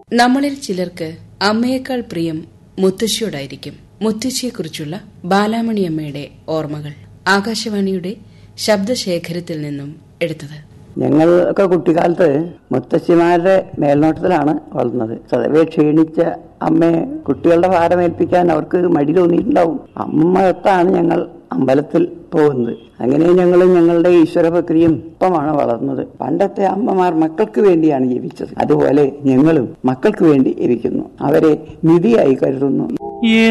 നമ്മളിൽ ചിലർക്ക് അമ്മയേക്കാൾ പ്രിയം മുത്തശ്ശിയോടായിരിക്കും മുത്തശ്ശിയെക്കുറിച്ചുള്ള ബാലാമണിയമ്മയുടെ ഓർമ്മകൾ ആകാശവാണിയുടെ ശബ്ദശേഖരത്തിൽ നിന്നും എടുത്തത് ഞങ്ങളൊക്കെ കുട്ടിക്കാലത്ത് മുത്തശ്ശിമാരുടെ മേൽനോട്ടത്തിലാണ് വളർന്നത് സ്വതവേ ക്ഷീണിച്ച അമ്മയെ കുട്ടികളുടെ ഭാരമേൽപ്പിക്കാൻ അവർക്ക് മടി തോന്നിയിട്ടുണ്ടാവും അമ്മത്താണ് ഞങ്ങൾ അമ്പലത്തിൽ പോകുന്നത് അങ്ങനെ ഞങ്ങൾ ഞങ്ങളുടെ ഈശ്വര പ്രക്രിയയും ഒപ്പമാണ് വളർന്നത് പണ്ടത്തെ അമ്മമാർ മക്കൾക്ക് വേണ്ടിയാണ് ജീവിച്ചത് അതുപോലെ ഞങ്ങളും മക്കൾക്ക് വേണ്ടി ജീവിക്കുന്നു അവരെ നിധിയായി കരുതുന്നു